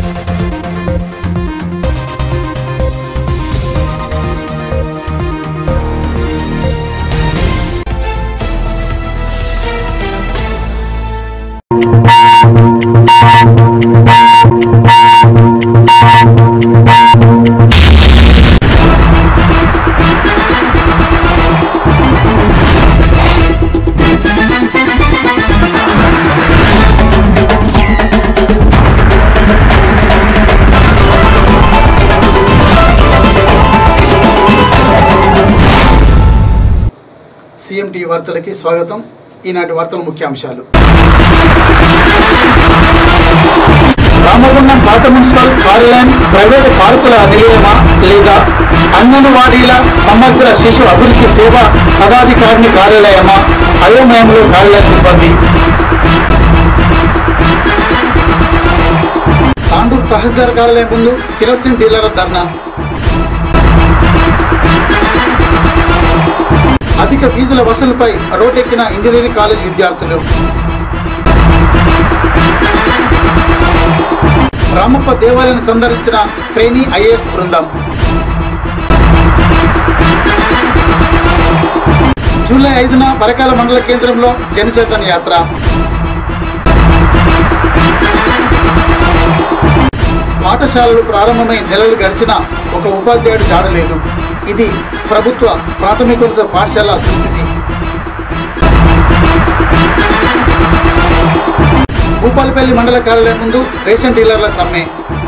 CM TV వార్తలకి స్వాగతం ఈనాటి వార్తల ముఖ్యాంశాలు రామగుండం పాత మున్సిపల్ కార్యాలయం ప్రైవేటు పార్కుల నిలయమా లేదా అంగన్వాడీల సమగ్ర శిశు అభివృద్ధి సేవ పదాధికారిని కార్యాలయమా అయోమయంలో కార్యాలయ సిబ్బంది తాండూరు తహసీల్దార్ కార్యాలయం ముందు కిరోసిన్ డీలర్ ధర్నా అధిక ఫీజుల వసూలుపై రోడ్డెక్కిన ఇంజనీరింగ్ కాలేజ్ విద్యార్థులు రామప్ప దేవాలయాన్ని సందర్శించిన ట్రైనీ ఐఏఎస్ బృందం జూలై ఐదున పరకాల మండల కేంద్రంలో జనచేతన యాత్ర పాఠశాలలు ప్రారంభమై నెలలు గడిచిన ఒక ఉపాధ్యాయుడు జాడలేదు ఇది ప్రభుత్వ ప్రాథమికోన్నత పాఠశాల దుస్థితి భూపాలపల్లి మండల కార్యాలయం ముందు రేషన్ డీలర్ల సమ్మె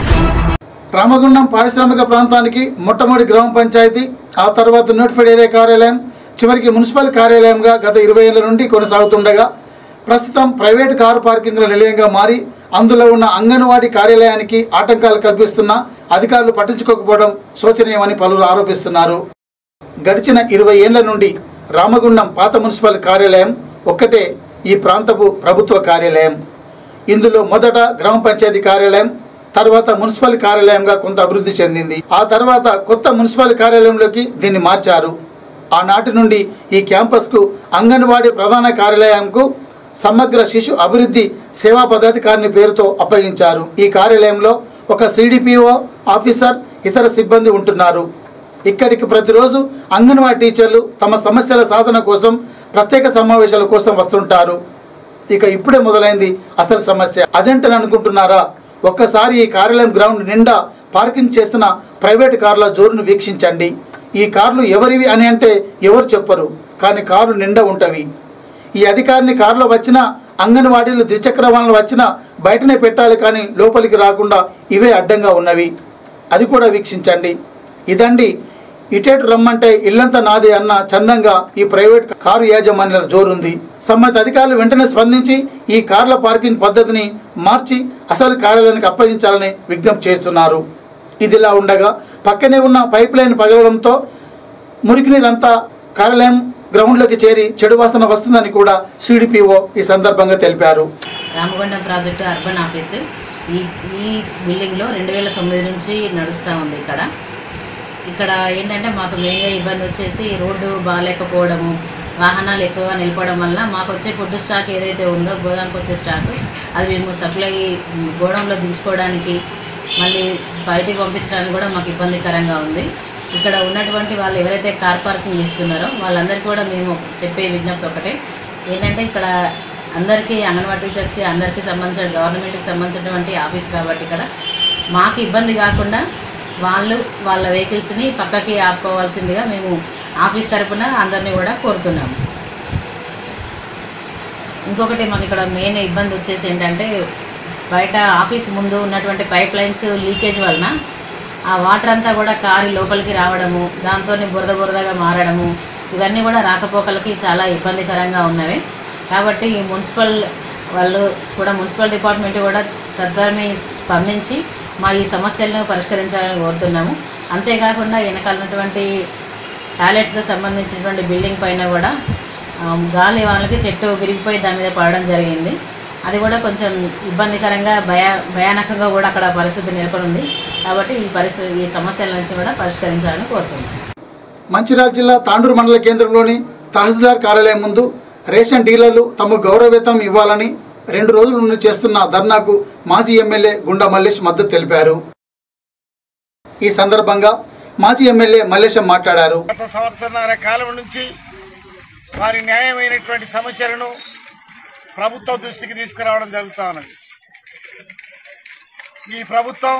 రామగుండం పారిశ్రామిక ప్రాంతానికి మొట్టమొదటి గ్రామ పంచాయతీ ఆ తర్వాత నోటిఫైడ్ ఏరియా కార్యాలయం చివరికి మున్సిపల్ కార్యాలయంగా గత ఇరవై ఏళ్ల నుండి కొనసాగుతుండగా ప్రస్తుతం ప్రైవేట్ కారు పార్కింగ్ల నిలయంగా మారి అందులో ఉన్న అంగన్వాడీ కార్యాలయానికి ఆటంకాలు కల్పిస్తున్న అధికారులు పట్టించుకోకపోవడం శోచనీయమని పలువురు ఆరోపిస్తున్నారు గడిచిన ఇరవై ఏళ్ల నుండి రామగుండం పాత మున్సిపల్ కార్యాలయం ఒక్కటే ఈ ప్రాంతపు ప్రభుత్వ కార్యాలయం ఇందులో మొదట గ్రామ పంచాయతీ కార్యాలయం తర్వాత మున్సిపల్ కార్యాలయంగా కొంత అభివృద్ధి చెందింది ఆ తర్వాత కొత్త మున్సిపల్ కార్యాలయంలోకి దీన్ని మార్చారు ఆనాటి నుండి ఈ క్యాంపస్కు అంగన్వాడీ ప్రధాన కార్యాలయంకు సమగ్ర శిశు అభివృద్ధి సేవా పదాధికారిని పేరుతో అప్పగించారు ఈ కార్యాలయంలో ఒక సిడిపిఓ ఆఫీసర్ ఇతర సిబ్బంది ఉంటున్నారు ఇక్కడికి ప్రతిరోజు అంగన్వాడీ టీచర్లు తమ సమస్యల సాధన కోసం ప్రత్యేక సమావేశాల కోసం వస్తుంటారు ఇక ఇప్పుడే మొదలైంది అసలు సమస్య అదేంటని అనుకుంటున్నారా ఒక్కసారి ఈ కార్యాలయం గ్రౌండ్ నిండా పార్కింగ్ చేస్తున్న ప్రైవేట్ కార్ల జోరును వీక్షించండి ఈ కార్లు ఎవరివి అని అంటే ఎవరు చెప్పరు కానీ కార్లు నిండా ఉంటవి ఈ అధికారిని కారులో వచ్చిన అంగన్వాడీలు ద్విచక్ర వాహనాలు వచ్చినా బయటనే పెట్టాలి కానీ లోపలికి రాకుండా ఇవే అడ్డంగా ఉన్నవి అది కూడా వీక్షించండి ఇదండి ఇటేటు రమ్మంటే ఇల్లంతా నాది అన్న చందంగా ఈ ప్రైవేట్ కారు యాజమాన్యాల జోరుంది సంబంధిత అధికారులు వెంటనే స్పందించి ఈ కార్ల పార్కింగ్ పద్ధతిని మార్చి అసలు కార్యాలయానికి అప్పగించాలని విజ్ఞప్తి చేస్తున్నారు ఇదిలా ఉండగా పక్కనే ఉన్న పైప్ లైన్ పగలడంతో మురికి నీరంతా కార్యాలయం గ్రౌండ్లోకి చేరి చెడు వాసన వస్తుందని కూడా సిడిపిఓ ఈ సందర్భంగా తెలిపారు రామగుండం ప్రాజెక్టు అర్బన్ ఆఫీసు ఈ ఈ బిల్డింగ్లో రెండు వేల తొమ్మిది నుంచి నడుస్తూ ఉంది ఇక్కడ ఇక్కడ ఏంటంటే మాకు మెయిన్గా ఇబ్బంది వచ్చేసి రోడ్డు బాగాలేకపోవడము వాహనాలు ఎక్కువగా నిలపడం వల్ల మాకు వచ్చే ఫుడ్ స్టాక్ ఏదైతే ఉందో గోదాంకి వచ్చే స్టాక్ అది మేము సప్లై గోడంలో దించుకోవడానికి మళ్ళీ బయటికి పంపించడానికి కూడా మాకు ఇబ్బందికరంగా ఉంది ఇక్కడ ఉన్నటువంటి వాళ్ళు ఎవరైతే కార్ పార్కింగ్ చేస్తున్నారో వాళ్ళందరికీ కూడా మేము చెప్పే విజ్ఞప్తి ఒకటే ఏంటంటే ఇక్కడ అందరికీ అంగన్వాడీ టీచర్స్కి అందరికీ సంబంధించిన గవర్నమెంట్కి సంబంధించినటువంటి ఆఫీస్ కాబట్టి ఇక్కడ మాకు ఇబ్బంది కాకుండా వాళ్ళు వాళ్ళ వెహికల్స్ని పక్కకి ఆపుకోవాల్సిందిగా మేము ఆఫీస్ తరపున అందరినీ కూడా కోరుతున్నాము ఇంకొకటి మాకు ఇక్కడ మెయిన్ ఇబ్బంది వచ్చేసి ఏంటంటే బయట ఆఫీస్ ముందు ఉన్నటువంటి పైప్ లైన్స్ లీకేజ్ వలన ఆ వాటర్ అంతా కూడా కారి లోపలికి రావడము దాంతో బురద బురదగా మారడము ఇవన్నీ కూడా రాకపోకలకి చాలా ఇబ్బందికరంగా ఉన్నవి కాబట్టి ఈ మున్సిపల్ వాళ్ళు కూడా మున్సిపల్ డిపార్ట్మెంట్ కూడా సత్వరమే స్పందించి మా ఈ సమస్యలను పరిష్కరించాలని కోరుతున్నాము అంతేకాకుండా వెనకాల ఉన్నటువంటి టాయిలెట్స్కి సంబంధించినటువంటి బిల్డింగ్ పైన కూడా ఆ, గాలి వాళ్ళకి చెట్టు విరిగిపోయి దాని మీద పడడం జరిగింది అది కూడా కొంచెం ఇబ్బందికరంగా భయ భయానకంగా కూడా అక్కడ పరిస్థితి నెలకొని ఉంది కాబట్టి ఈ పరిస్థితి ఈ సమస్యలన్నింటినీ కూడా పరిష్కరించాలని కోరుతున్నాం మంచిర్యాల జిల్లా తాండూరు మండల కేంద్రంలోని తహసీల్దార్ కార్యాలయం ముందు రేషన్ డీలర్లు తమ గౌరవ వేతనం ఇవ్వాలని రెండు రోజుల నుండి చేస్తున్న ధర్నాకు మాజీ ఎమ్మెల్యే గుండా మల్లేష్ మద్దతు తెలిపారు ఈ సందర్భంగా మాజీ ఎమ్మెల్యే మల్లేశం మాట్లాడారు గత సంవత్సరాల కాలం నుంచి వారి న్యాయమైనటువంటి సమస్యలను ప్రభుత్వ దృష్టికి తీసుకురావడం జరుగుతూ ఉన్నది ఈ ప్రభుత్వం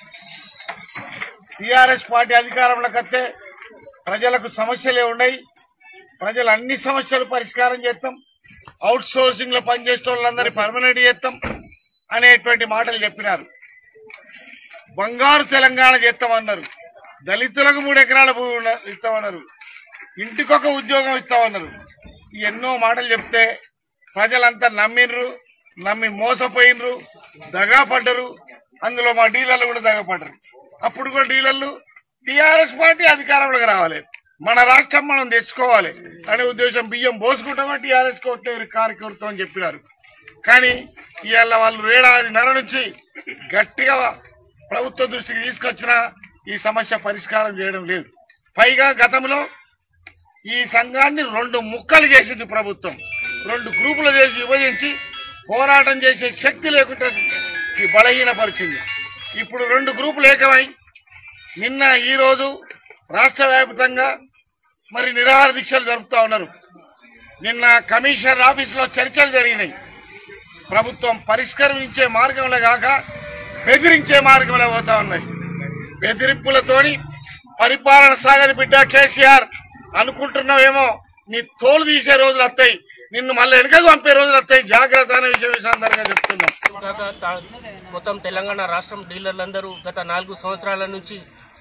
టీఆర్ఎస్ పార్టీ అధికారంలోకి వస్తే ప్రజలకు సమస్యలే ఉన్నాయి ప్రజలు అన్ని సమస్యలు పరిష్కారం చేస్తాం అవుట్ సోర్సింగ్ లో పనిచేసే వాళ్ళందరి పర్మనెంట్ చేస్తాం అనేటువంటి మాటలు చెప్పినారు బంగారు తెలంగాణ చేస్తామన్నారు దళితులకు మూడు ఎకరాల భూమి ఉన్న- ఇస్తామన్నారు ఇంటికొక ఉద్యోగం ఇస్తామన్నారు ఈ ఎన్నో మాటలు చెప్తే ప్రజలంతా నమ్మినరు నమ్మి మోసపోయినరు దగా పడ్డరు అందులో మా డీలర్లు కూడా దగా పడ్డరు అప్పుడు కూడా డీలర్లు టిఆర్ఎస్ పార్టీ అధికారంలోకి రావాలి మన రాష్ట్రం మనం తెచ్చుకోవాలి అనే ఉద్దేశం బియ్యం పోసుకుంటామని టీఆర్ఎస్ కోట్లేరు కార్యకర్తం అని చెప్పినారు కానీ ఇవాళ వాళ్ళు ఏడాది నెల నుంచి గట్టిగా ప్రభుత్వ దృష్టికి తీసుకొచ్చిన ఈ సమస్య పరిష్కారం చేయడం లేదు పైగా గతంలో ఈ సంఘాన్ని రెండు ముక్కలు చేసింది ప్రభుత్వం రెండు గ్రూపులు చేసి విభజించి పోరాటం చేసే శక్తి లేకుండా ఈ బలహీనపరిచింది ఇప్పుడు రెండు గ్రూపులు ఏకమై నిన్న ఈరోజు రాష్ట్ర వ్యాప్తంగా మరి నిరాహార దీక్షలు జరుపుతా ఉన్నారు నిన్న కమిషనర్ ఆఫీసులో చర్చలు జరిగినాయి ప్రభుత్వం పరిష్కరించే మార్గంలో కాక బెదిరించే మార్గంలో పోతా ఉన్నాయి బెదిరింపులతోని పరిపాలన సాగదు బిడ్డ కేసీఆర్ అనుకుంటున్నావేమో నీ తోలు తీసే రోజులు వస్తాయి నిన్ను మళ్ళీ వెనకకు పంపే రోజులు వస్తాయి జాగ్రత్త అనే విషయం ఈ సందర్భంగా చెప్తున్నాం గత తా- మొత్తం తెలంగాణ రాష్ట్రం డీలర్లందరూ గత నాలుగు సంవత్సరాల నుంచి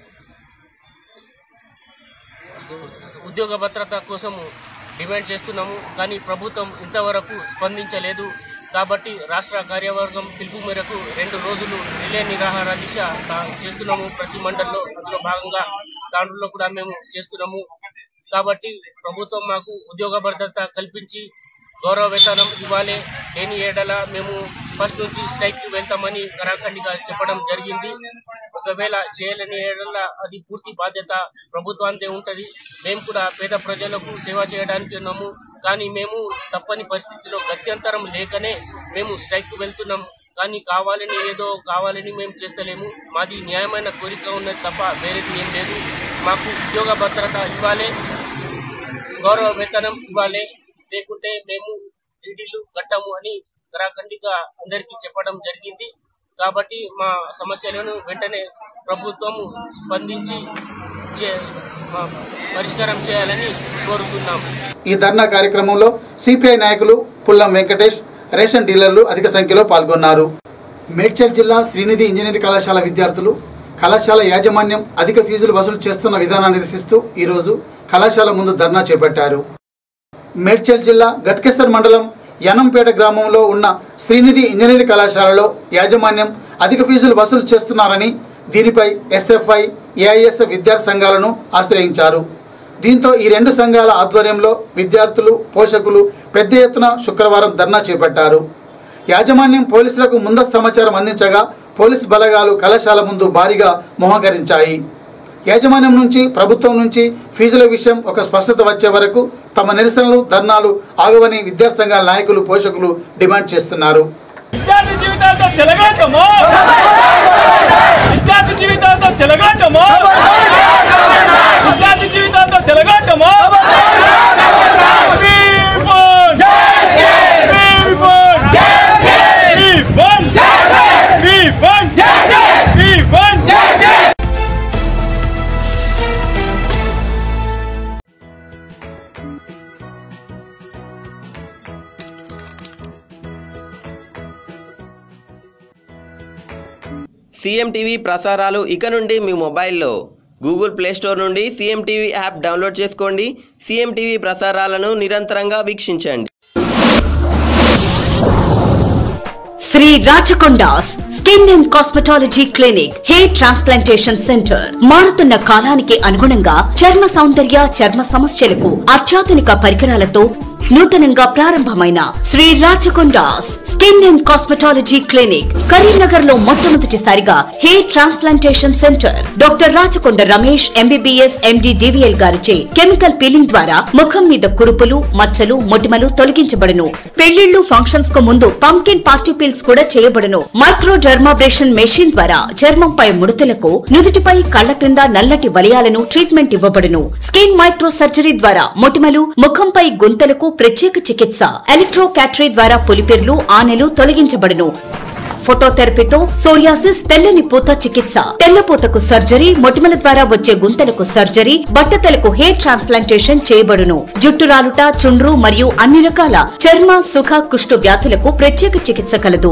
ఉద్యోగ భద్రత కోసం డిమాండ్ చేస్తున్నాము కానీ ప్రభుత్వం ఇంతవరకు స్పందించలేదు కాబట్టి రాష్ట్ర కార్యవర్గం పిలుపు మేరకు రెండు రోజులు రిలే నిరాహార దీక్ష తా- చేస్తున్నాము ప్రతి మండల్లో అందులో భాగంగా దాంట్లో కూడా మేము చేస్తున్నాము కాబట్టి ప్రభుత్వం మాకు ఉద్యోగ భద్రత కల్పించి గౌరవ వేతనం ఇవ్వాలి లేని ఏడల మేము ఫస్ట్ నుంచి స్ట్రైక్ కి వెళ్తామని కరాఖండిగా చెప్పడం జరిగింది ఒకవేళ చేయలేని ఏడల అది పూర్తి బాధ్యత ప్రభుత్వానిదే ఉంటది మేము కూడా పేద ప్రజలకు సేవ చేయడానికి ఉన్నాము కానీ మేము తప్పని పరిస్థితిలో గత్యంతరం లేకనే మేము స్ట్రైక్ కు వెళ్తున్నాం కానీ కావాలని ఏదో కావాలని మేము చేస్తలేము మాది న్యాయమైన కోరిక ఉన్నది తప్ప వేరేది ఏం లేదు మాకు ఉద్యోగ భద్రత ఇవ్వాలి గౌరవ వేతనం ఇవ్వాలి లేకుంటే మేము డీడీలు కట్టము అని కరాఖండిగా అందరికీ చెప్పడం జరిగింది కాబట్టి మా సమస్యలను వెంటనే ప్రభుత్వము స్పందించి చే- మా పరిష్కారం చేయాలని కోరుతున్నాము ఈ ధర్నా కార్యక్రమంలో సిపిఐ నాయకులు పుల్లం వెంకటేష్ రేషన్ డీలర్లు అధిక సంఖ్యలో పాల్గొన్నారు మేడ్చల్ జిల్లా శ్రీనిధి ఇంజనీరింగ్ కళాశాల విద్యార్థులు కళాశాల యాజమాన్యం అధిక ఫీజులు వసూలు చేస్తున్న విధానాన్ని నిరసిస్తూ ఈరోజు కళాశాల ముందు ధర్నా చేపట్టారు మేడ్చల్ జిల్లా గట్కేశ్వర్ మండలం యనంపేట గ్రామంలో ఉన్న శ్రీనిధి ఇంజనీరింగ్ కళాశాలలో యాజమాన్యం అధిక ఫీజులు వసూలు చేస్తున్నారని దీనిపై ఎస్ఎఫ్ఐ ఏఐఎస్ఎఫ్ విద్యార్థి సంఘాలను ఆశ్రయించారు దీంతో ఈ రెండు సంఘాల ఆధ్వర్యంలో విద్యార్థులు పోషకులు పెద్ద ఎత్తున శుక్రవారం ధర్నా చేపట్టారు యాజమాన్యం పోలీసులకు ముందస్తు సమాచారం అందించగా పోలీస్ బలగాలు కళాశాల ముందు భారీగా మోహకరించాయి యాజమాన్యం నుంచి ప్రభుత్వం నుంచి ఫీజుల విషయం ఒక స్పష్టత వచ్చే వరకు తమ నిరసనలు ధర్నాలు ఆగవని విద్యార్థి సంఘాల నాయకులు పోషకులు డిమాండ్ చేస్తున్నారు విద్యార్థి జీవితాలతో చెలగాటము విద్యార్థి జీవితాలతో చెలగాటము విద్యార్థి జీవితాలతో చెలగాటము We want! We want! We want! We want! We want! CM TV ప్రసారాలు ఇక నుండి మీ మొబైల్లో గూగుల్ ప్లే స్టోర్ నుండి సీఎం టీవీ యాప్ డౌన్లోడ్ చేసుకోండి సీఎం టీవీ ప్రసారాలను నిరంతరంగా వీక్షించండి Shri Rachakonda's skin and cosmetology clinic hair transplantation centre మారుతున్న కాలానికి అనుగుణంగా చర్మ సౌందర్య చర్మ సమస్యలకు అత్యాధునిక పరికరాలతో నూతనంగా ప్రారంభమైన Shri Rachakonda's skin and cosmetology clinic Karimnagar లో మొట్టమొదటిసారిగా hair transplantation centre doctor Rachakonda Ramesh MBBS MD DVL గారిచే కెమికల్ పీలింగ్ ద్వారా ముఖం మీద కురుపులు మచ్చలు మొటిమలు తొలగించబడును పెళ్లిళ్లు ఫంక్షన్స్ కు ముందు పంకిన్ పార్టీ పీల్స్ కూడా చేయబడును మైక్రో డర్మాబ్రేషన్ మెషిన్ ద్వారా చర్మంపై ముడతలకు నుదుటిపై కళ్ల క్రింద నల్లటి వలయాలను ట్రీట్మెంట్ ఇవ్వబడును స్కిన్ మైక్రో సర్జరీ ద్వారా మొటిమలు ముఖంపై గుంతలకు ప్రత్యేక చికిత్స ఎలక్ట్రో క్యాటరీ ద్వారా పులిపెర్లు ఆనెలు తొలగించబడును ఫోటోథెరపీతో సోరియాసిస్ తెల్లని పూత చికిత్స తెల్లపూతకు సర్జరీ మొటిమల ద్వారా వచ్చే గుంతలకు సర్జరీ బట్టతలకు హెయిర్ ట్రాన్స్ప్లాంటేషన్ చేయబడును జుట్టు రాలుట చుండ్రు మరియు అన్ని రకాల చర్మ సుఖ కుష్టు వ్యాధులకు ప్రత్యేక చికిత్స కలదు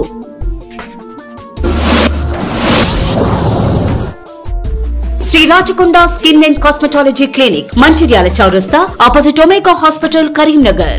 Shri Rachakonda skin and cosmetology clinic Mancherial చౌరస్తా opposite omega hospital Karimnagar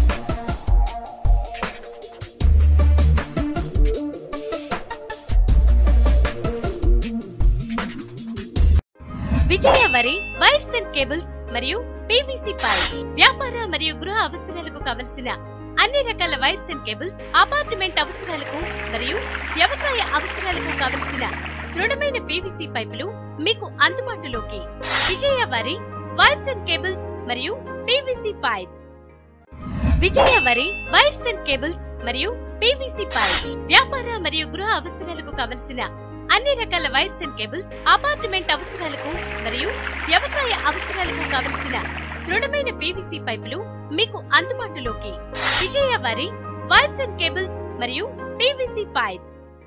Vijaya వరి వైర్స్ అండ్ కేబుల్స్ మరియు పీవీసీ పైప్ వ్యాపార మరియు గృహ అవసరాలకు కావలసిన అన్ని రకాల వైర్స్ అండ్ కేబుల్స్ అపార్ట్మెంట్ అవసరాలకు మరియు వ్యవసాయ అవసరాలకు కావలసిన దృఢమైన పీవీసీ పైపులు మీకు అందుబాటులోకి విజయ వరి వైర్స్ అండ్ కేబుల్స్ మరియు పీవీసీ పైప్ విజయ వరి వైర్స్ అండ్ కేబుల్స్ మరియు పీవీసీ పైప్ వ్యాపార మరియు గృహ అవసరాలకు కావలసిన అన్ని రకాల వైర్స్ అండ్ కేబుల్స్ అపార్ట్మెంట్ అవసరాలకు మరియు వ్యవసాయ అవసరాలకు కావలసిన దృఢమైన పీవీసీ పైపులు మీకు అందుబాటులోకి విజయ వారి వైర్స్ అండ్ కేబుల్స్ మరియు పీవీసీ పైప్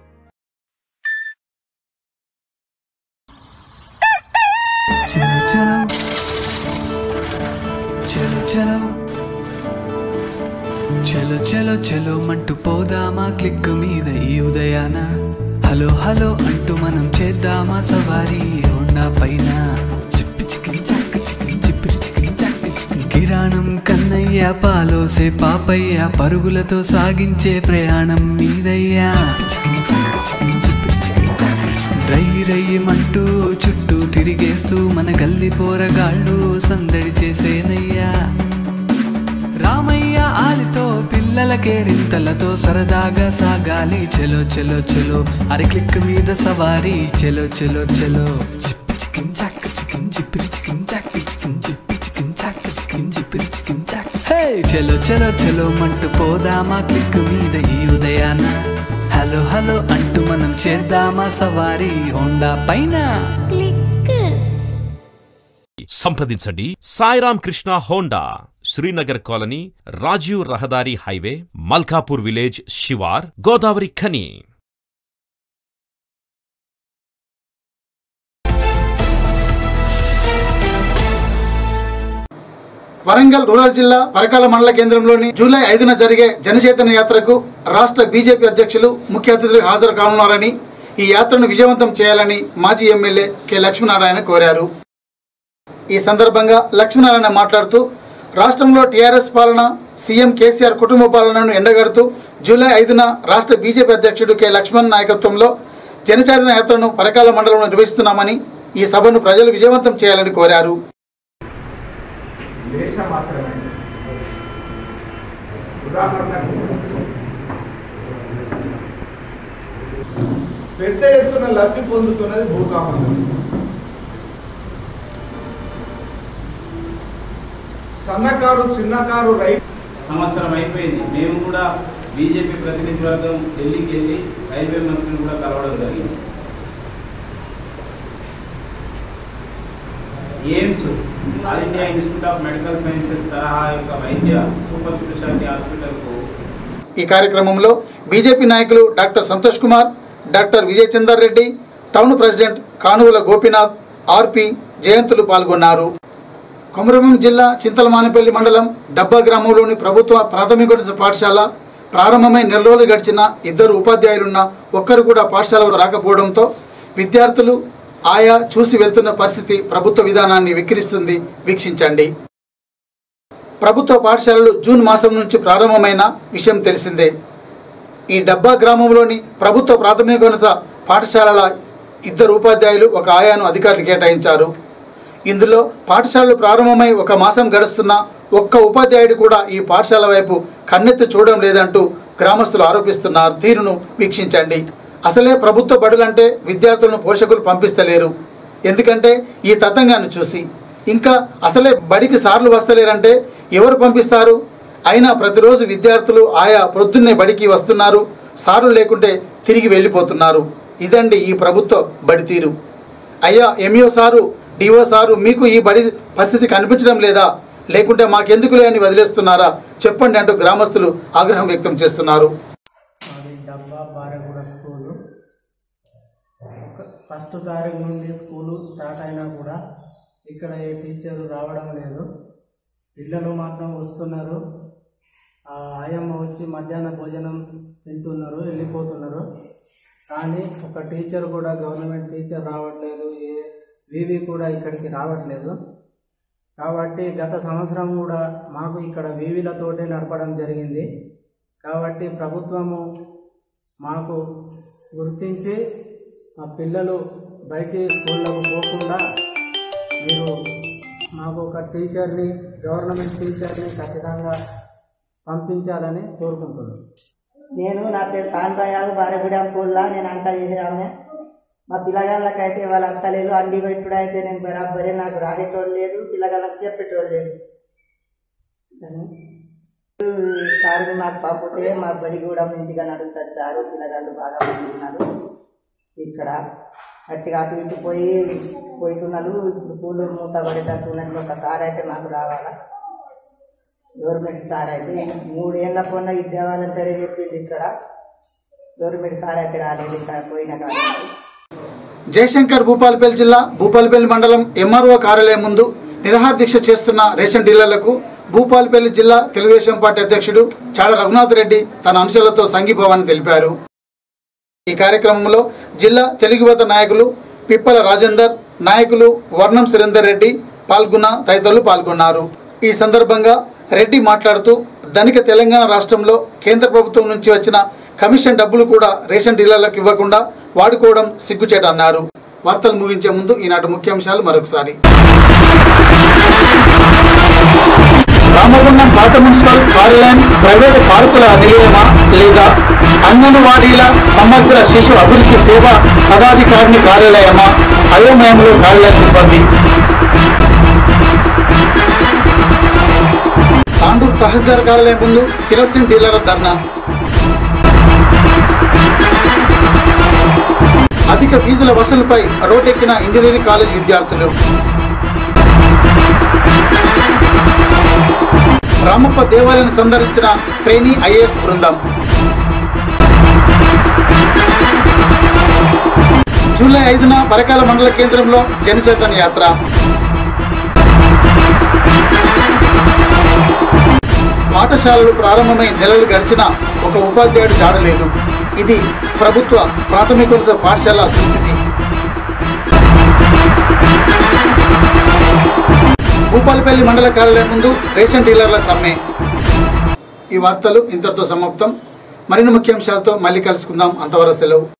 చలో చలో చలో చలో చలో చలో చలో మంటూ పోదామా క్లిక్ మీద ఈ ఉదయాన హలో హలో అంటూ మనం చేద్దామా సవారీ హోండా పైన చిప్పి చికిన్ చక్క చికిన్ చిప్పిరి చికిన్ చక్క చికిన్ కిరాణం కన్నయ్య పాలోసే పాపయ్య పరుగులతో సాగించే ప్రయాణం మీదయ్యా చికిన్ చక్క చికిన్ చిప్పిరి చికిన్ చక్క చికిన్. రై రయ్యమంటూ చుట్టూ తిరిగేస్తూ మన గల్లి పోరగాళ్ళు సందడి చేసేనయ్యా రామయ్య ఆలితో పిల్లలకే రింతలతో సరదాగా సాగాలి చెలో చెలో చెలో అరి క్లిక్ మీద సవారీ చెలో చెలో చెలో చిప్పి చికిన్ చాక్ చికిన్ చిప్పిరి చికిన్ చాక్ చికిన్ చిప్పి చికిన్ చాక్ చికిన్ చిప్పిరి చికిన్ చాక్ హే చెలో చెలో చెలో మంటూ పోదామా క్లిక్ మీద ఈ ఉదయాన హలో హలో అంటూ మనం చేద్దామా సవారీ హోండా పైన సంప్రదించండి సాయిరామ్ కృష్ణ హోండా శ్రీనగర్ కాలనీ రాజీవ్ రహదారి highway Malkapur village Shivar Godavari Khani Warangal rural జిల్లా పరకాల మండల కేంద్రంలోని జూలై ఐదున జరిగే జనచైతన్య యాత్రకు రాష్ట్ర బీజేపీ అధ్యక్షులు ముఖ్య అతిథులు హాజరు కానున్నారని ఈ యాత్రను విజయవంతం చేయాలని మాజీ ఎమ్మెల్యే కె లక్ష్మీనారాయణ కోరారు ఈ సందర్భంగా లక్ష్మీనారాయణ మాట్లాడుతూ రాష్ట్రంలో టీఆర్ఎస్ పాలన సీఎం కేసీఆర్ కుటుంబ పాలనను ఎండగడుతూ జూలై ఐదున రాష్ట్ర బీజేపీ అధ్యక్షుడు కె లక్ష్మణ్ నాయకత్వంలో జనచైతన్య యాత్రను పరకాల మండలంలో నిర్వహిస్తున్నామని ఈ సభను ప్రజలు విజయవంతం చేయాలని కోరారు దేశం మాత్రమే ఉదాహరణకు పెద్ద ఎత్తున లబ్ధి పొందుతున్నది భూకామం సన్నకారు చిన్నకారు రైతు సంవత్సరం అయిపోయింది మేము కూడా బీజేపీ ప్రతినిధి వర్గం ఢిల్లీకి వెళ్ళి రైల్వే మంత్రిని కూడా కలవడం జరిగింది AIIMS all India institute of medical sciences తరహా యొక్క వైద్య సూపర్ స్పెషాలిటీ హాస్పిటల్కు ఈ కార్యక్రమంలో బీజేపీ నాయకులు doctor Santosh Kumar doctor Vijay Chander Reddy town president Kanuvula Gopinath RP జయంతులు పాల్గొన్నారు కొమరంభీం జిల్లా చింతలమానపల్లి మండలం డబ్బా గ్రామంలోని ప్రభుత్వ ప్రాథమికోన్నత పాఠశాల ప్రారంభమై నెల రోజులు గడిచిన ఇద్దరు ఉపాధ్యాయులున్న ఒక్కరు కూడా పాఠశాలకు రాకపోవడంతో విద్యార్థులు ఆయా చూసి వెళ్తున్న పరిస్థితి ప్రభుత్వ విధానాన్ని విక్రిస్తుంది వీక్షించండి ప్రభుత్వ పాఠశాలలు జూన్ మాసం నుంచి ప్రారంభమైన విషయం తెలిసిందే ఈ డబ్బా గ్రామంలోని ప్రభుత్వ ప్రాథమికోన్నత పాఠశాలల ఇద్దరు ఉపాధ్యాయులు ఒక ఆయాను అధికారులు కేటాయించారు ఇందులో పాఠశాలలు ప్రారంభమై ఒక మాసం గడుస్తున్న ఒక్క ఉపాధ్యాయుడు కూడా ఈ పాఠశాల వైపు కన్నెత్తి చూడడం లేదంటూ గ్రామస్తులు ఆరోపిస్తున్నారు తీరును వీక్షించండి అసలే ప్రభుత్వ బడులంటే విద్యార్థులను పోషకులు పంపిస్తలేరు ఎందుకంటే ఈ తతంగాన్ని చూసి ఇంకా అసలే బడికి సార్లు వస్తలేరంటే ఎవరు పంపిస్తారు అయినా ప్రతిరోజు విద్యార్థులు ఆయా ప్రొద్దున్నే బడికి వస్తున్నారు సార్లు లేకుంటే తిరిగి వెళ్ళిపోతున్నారు ఇదండి ఈ ప్రభుత్వ బడి తీరు అయ్యా ఎంఈఓ సారు డిఓ సారు మీకు ఈ బడి పరిస్థితి కనిపించడం లేదా లేకుంటే మాకెందుకులే అని వదిలేస్తున్నారా చెప్పండి అంటూ గ్రామస్తులు ఆగ్రహం వ్యక్తం చేస్తున్నారు అది డబ్బా బారెగూడ స్కూలు ఫస్ట్ తారీఖు నుండి స్కూలు స్టార్ట్ అయినా కూడా ఇక్కడ ఏ టీచరు రావడం లేదు పిల్లలు మాత్రం వస్తున్నారు ఆ ఆయమ్మ వచ్చి మధ్యాహ్న భోజనం తింటున్నారు వెళ్ళిపోతున్నారు కానీ ఒక టీచర్ కూడా గవర్నమెంట్ టీచర్ రావట్లేదు ఏ వివి కూడా ఇక్కడికి రావట్లేదు కాబట్టి గత సంవత్సరం కూడా మాకు ఇక్కడ వివిలతోటే నడపడం జరిగింది కాబట్టి ప్రభుత్వము మాకు గుర్తించి మా పిల్లలు బయటి స్కూళ్ళకు పోకుండా మీరు మాకు ఒక టీచర్ని గవర్నమెంట్ టీచర్ని ఖచ్చితంగా పంపించాలని కోరుకుంటున్నాను నేను నా పేరు కాన్బాయాలు బారగూడెం పూల్లా నేను అంట చేసేవాడిని మా పిల్లగాళ్ళకైతే వాళ్ళ అత్తలేదు అండి పెట్టుడు అయితే నేను బరాబరే నాకు రాసేటోడు లేదు పిల్లగాళ్ళకి చెప్పేటోడు లేదు కానీ సార్ మాకు పంపితే మా బడిగూడెం నుంచి కానీ అడుగుతుంది సారు పిల్లగాళ్ళు బాగా పంపిస్తున్నారు ఇక్కడ గట్టిగా అటు ఇటు పోయి పోతున్నారు ఇప్పుడు పూలు మూత పడేటట్టు ఉన్నది ఒక సార్ అయితే మాకు రావాలా గవర్నమెంట్ సార్ అయితే మూడేళ్ల పొన్న ఇద్దేవాలని సరే చెప్పింది ఇక్కడ గవర్నమెంట్ సార్ అయితే రాలేదు ఇంకా పోయిన కానీ జయశంకర్ భూపాలపల్లి జిల్లా భూపాలపల్లి మండలం ఎంఆర్ఓ కార్యాలయం ముందు నిరాహార దీక్ష చేస్తున్న రేషన్ డీలర్లకు భూపాలపల్లి జిల్లా తెలుగుదేశం పార్టీ అధ్యక్షుడు చాడ రఘునాథ్ రెడ్డి తన అనుచరులతో సంఘీభావాన్ని తెలిపారు ఈ కార్యక్రమంలో జిల్లా తెలుగువత నాయకులు పిప్పల రాజేందర్ నాయకులు వర్ణం సురేందర్ రెడ్డి పాల్గొన్న తదితరులు పాల్గొన్నారు ఈ సందర్భంగా రెడ్డి మాట్లాడుతూ ధనిక తెలంగాణ రాష్ట్రంలో కేంద్ర ప్రభుత్వం నుంచి వచ్చిన కమిషన్ డబ్బులు కూడా రేషన్ డీలర్లకు ఇవ్వకుండా వాడుకోవడం సిగ్గుచేట అన్నారు వార్తలు ముగించే ముందు ఈనాటి ముఖ్యాంశాలు మరొకసారి రామగుండం పాత మున్సిపల్ కార్యాలయం ప్రైవేటు పార్కుల నిలయమా లేదా అంగన్వాడీల సమగ్ర శిశు అభివృద్ధి సేవ పదాధికారిని కార్యాలయమా అయోమయంలో కార్యాలయ సిబ్బంది తాండూరు తహసీల్దార్ కార్యాలయం ముందు కిరోసిన్ డీలర్ ధర్నా అధిక ఫీజుల వసూలుపై రోడ్డెక్కిన ఇంజనీరింగ్ కాలేజ్ విద్యార్థులు రామప్ప దేవాలయాన్ని సందర్శించిన ట్రైనీ ఐఏఎస్ బృందం జూలై ఐదున పరకాల మండల కేంద్రంలో జనచైతన్య యాత్ర పాఠశాలలు ప్రారంభమై నెలలు గడిచిన ఒక ఉపాధ్యాయుడు జాడలేదు ఇది ప్రభుత్వ ప్రాథమికోన్నత పాఠశాల దుస్థితి భూపాలపల్లి మండల కార్యాలయం ముందు రేషన్ డీలర్ల సమ్మె ఈ వార్తలు ఇంతటితో సమాప్తం మరిన్ని ముఖ్యాంశాలతో మళ్ళీ కలుసుకుందాం అంతవరకు సెలవు